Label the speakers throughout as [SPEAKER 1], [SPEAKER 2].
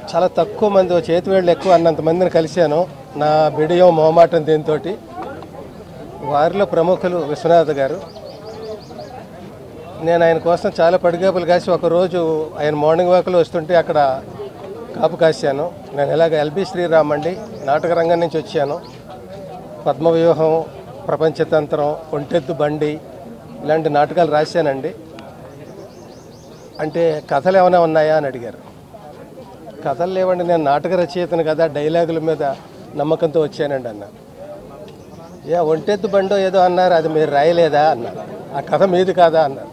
[SPEAKER 1] చాలా తక్కువ మంది ఓ చేతి వేళ్ళు ఎక్కువ అన్నంత మందిని కలిశాను నా బిడియం మొహమాటం దీంతో వారిలో ప్రముఖులు విశ్వనాథ్ గారు నేను ఆయన కోసం చాలా పడిగాపులు కాసి ఒకరోజు ఆయన మార్నింగ్ వాక్లో వస్తుంటే అక్కడ కాపు కాశాను నేను ఇలాగ ఎల్బి శ్రీరామ్ అండి నాటక రంగం నుంచి వచ్చాను పద్మవ్యూహం ప్రపంచతంత్రం ఒంటెత్తు బండి ఇలాంటి నాటకాలు రాశానండి అంటే కథలు ఏమైనా ఉన్నాయా అని అడిగారు కథలు లేవండి నేను నాటక రచయితను కదా డైలాగుల మీద నమ్మకంతో వచ్చానండి అన్న ఏ ఒంటెత్తు బండో ఏదో అన్నారు అది మీరు రాయలేదా అన్నారు ఆ కథ మీది కాదా అన్నారు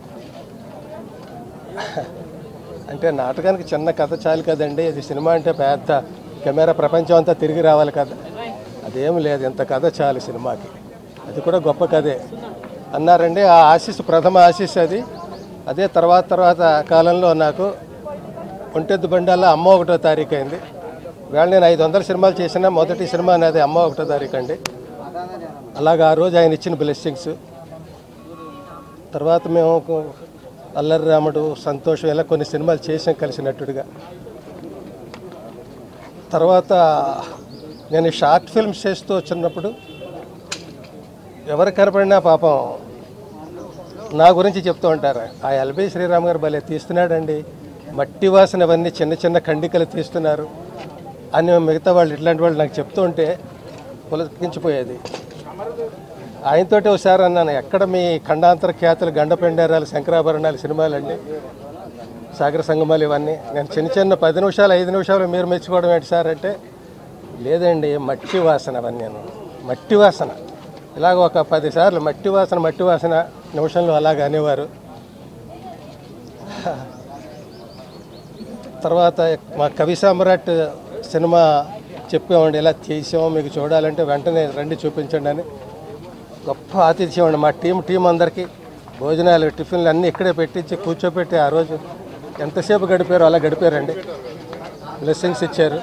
[SPEAKER 1] అంటే నాటకానికి చిన్న కథ చాలు కదండి ఇది సినిమా అంటే పెద్ద కెమెరా ప్రపంచం అంతా తిరిగి రావాలి కదా అదేం లేదు ఇంత కథ చాలు సినిమాకి అది కూడా గొప్ప కథే అన్నారండి ఆ ఆశీస్ ప్రథమ ఆశీస్ అది అదే తర్వాత తర్వాత కాలంలో నాకు ఒంటెద్దు బండాల్లో అమ్మ ఒకటో తారీఖు అయింది వేళ నేను ఐదు వందల సినిమాలు చేసిన మొదటి సినిమా అనేది అమ్మ ఒకటో తారీఖు అండి అలాగా ఆ రోజు ఆయన ఇచ్చిన బ్లెస్సింగ్స్ తర్వాత మేము ఒక అల్లరి రాముడు సంతోషం ఇలా కొన్ని సినిమాలు చేసాం కలిసి నటుడిగా తర్వాత నేను షార్ట్ ఫిల్మ్స్ చేస్తూ వచ్చినప్పుడు ఎవరు కనపడినా పాపం నా గురించి చెప్తూ ఉంటారు ఆ ఎల్బి శ్రీరామ్ గారు భలే తీస్తున్నాడండి మట్టి వాసన అవన్నీ చిన్న చిన్న ఖండికలు తీస్తున్నారు అని మిగతా వాళ్ళు ఇట్లాంటి వాళ్ళు నాకు చెప్తూ ఉంటే పులకించిపోయేది ఆయనతోటి ఒకసారి అన్నాను ఎక్కడ మీ ఖండాంతర ఖ్యాతులు గండపెండారాలు శంకరాభరణాలు సినిమాలండి సాగర సంగమాలు ఇవన్నీ నేను చిన్న చిన్న పది నిమిషాలు ఐదు నిమిషాలు మీరు మెచ్చుకోవడం ఏంటి సార్ అంటే లేదండి మట్టి వాసన అవన్నీ మట్టి వాసన ఇలాగ ఒక పది సార్లు మట్టి వాసన మట్టి వాసన నిమిషంలో అలాగ అనేవారు తర్వాత మా కవి సామ్రాట్ సినిమా చెప్పామండి ఇలా చేసాము మీకు చూడాలంటే వెంటనే రండి చూపించండి అని గొప్ప ఆతిథ్యం అండి మా టీం టీం అందరికీ భోజనాలు టిఫిన్లు అన్నీ ఇక్కడే పెట్టించి కూర్చోపెట్టి ఆ రోజు ఎంతసేపు గడిపారో అలా గడిపారండి బ్లెస్సింగ్స్ ఇచ్చారు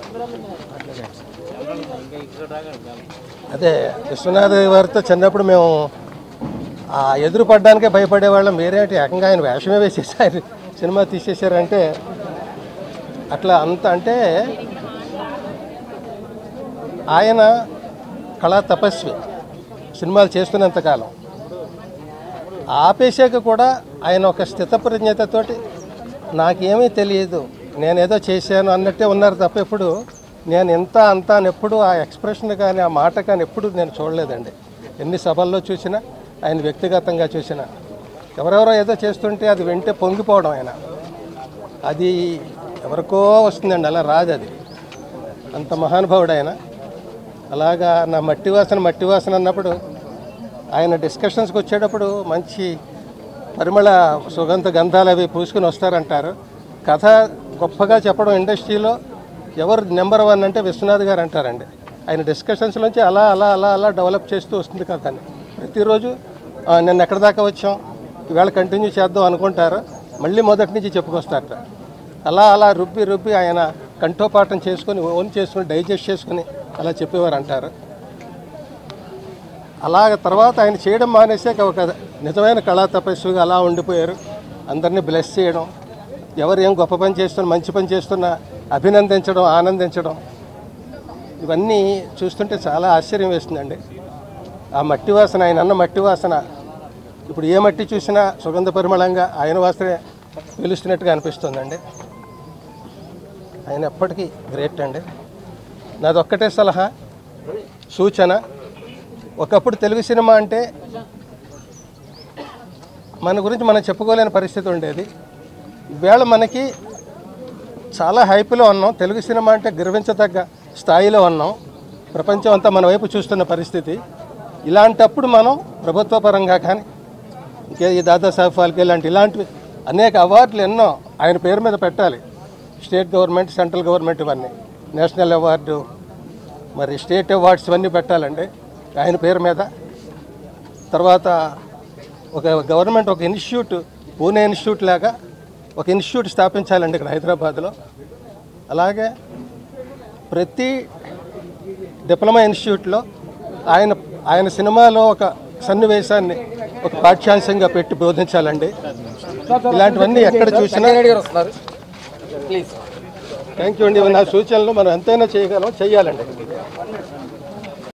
[SPEAKER 1] అదే విశ్వనాథ్ వారితో చిన్నప్పుడు మేము ఆ ఎదురు పడ్డానికే భయపడేవాళ్ళం మీరేంటి ఏకంగా ఆయన వేషమే వేసేసి ఆయన సినిమా తీసేశారంటే అట్లా అంత అంటే ఆయన కళా తపస్వి సినిమాలు చేస్తున్నంతకాలం ఆపేశాక కూడా ఆయన ఒక స్థితప్రజ్ఞతతోటి నాకేమీ తెలియదు నేనేదో చేశాను అన్నట్టే ఉన్నారు తప్ప ఎప్పుడు నేను ఇంత అంత అని ఎప్పుడు ఆ ఎక్స్ప్రెషన్ కానీ ఆ మాట కానీ ఎప్పుడు నేను చూడలేదండి ఎన్ని సభల్లో చూసినా ఆయన వ్యక్తిగతంగా చూసినా ఎవరెవరో ఏదో చేస్తుంటే అది వెంటే పొంగిపోవడం ఆయన అది ఎవరికో వస్తుందండి అలా రాదు అది అంత మహానుభావుడు ఆయన అలాగా నా మట్టి వాసన మట్టి వాసన అన్నప్పుడు ఆయన డిస్కషన్స్కి వచ్చేటప్పుడు మంచి పరిమళ సుగంధ గంధాలు అవి పూసుకుని వస్తారంటారు కథ గొప్పగా చెప్పడం ఇండస్ట్రీలో ఎవరు నెంబర్ వన్ అంటే విశ్వనాథ్ గారు అంటారండి ఆయన డిస్కషన్స్ నుంచి అలా అలా అలా అలా డెవలప్ చేస్తూ వస్తుంది కథని ప్రతిరోజు "ఆ, నిన్న ఎక్కడి దాకా వచ్చాం ఇవాళ కంటిన్యూ చేద్దాం అనుకుంటారు మళ్ళీ మొదటి నుంచి చెప్పుకొస్తారట అలా అలా రుబ్బి రుబ్బి ఆయన కంఠోపాఠం చేసుకొని ఓన్ చేసుకుని డైజెస్ట్ చేసుకుని అలా చెప్పేవారు అంటారు అలాగ తర్వాత ఆయన చేయడం మానేసాక ఒక నిజమైన కళా తపస్విగా అలా ఉండిపోయారు అందరినీ బ్లెస్ చేయడం ఎవరు ఏం గొప్ప పని చేస్తున్నా మంచి పని చేస్తున్నా అభినందించడం ఆనందించడం ఇవన్నీ చూస్తుంటే చాలా ఆశ్చర్యం వేస్తుందండి ఆ మట్టి వాసన ఆయన అన్న మట్టి వాసన ఇప్పుడు ఏ మట్టి చూసినా సుగంధ పరిమళంగా ఆయన వాసనే పిలుస్తున్నట్టుగా అనిపిస్తుందండి ఆయన ఎప్పటికీ గ్రేట్ అండి నాది ఒక్కటే సలహా సూచన ఒకప్పుడు తెలుగు సినిమా అంటే మన గురించి మనం చెప్పుకోలేని పరిస్థితి ఉండేది ఈవేళ మనకి చాలా హైప్లో ఉన్నాం తెలుగు సినిమా అంటే గర్వించదగ్గ స్థాయిలో ఉన్నాం ప్రపంచం అంతా మన వైపు చూస్తున్న పరిస్థితి ఇలాంటప్పుడు మనం ప్రభుత్వ పరంగా కానీ ఇంకే ఈ దాదాసాహెబ్ ఫాల్కే ఇలాంటి ఇలాంటివి అనేక అవార్డులు ఎన్నో ఆయన పేరు మీద పెట్టాలి స్టేట్ గవర్నమెంట్ సెంట్రల్ గవర్నమెంట్ ఇవన్నీ నేషనల్ అవార్డు మరి స్టేట్ అవార్డ్స్ ఇవన్నీ పెట్టాలండి ఆయన పేరు మీద తర్వాత ఒక గవర్నమెంట్ ఒక ఇన్స్టిట్యూట్ పూణే ఇన్స్టిట్యూట్ లాగా ఒక ఇన్స్టిట్యూట్ స్థాపించాలండి ఇక్కడ హైదరాబాద్లో అలాగే ప్రతి డిప్లొమా ఇన్స్టిట్యూట్లో ఆయన ఆయన సినిమాలో ఒక సన్నివేశాన్ని ఒక పాఠ్యాంశంగా పెట్టి బోధించాలండి ఇలాంటివన్నీ ఎక్కడ చూసినా
[SPEAKER 2] గారు వస్తున్నారు ప్లీజ్
[SPEAKER 1] థ్యాంక్ యూ అండి ఇవి నా సూచనలు మనం ఎంతైనా చేయగలం చెయ్యాలండి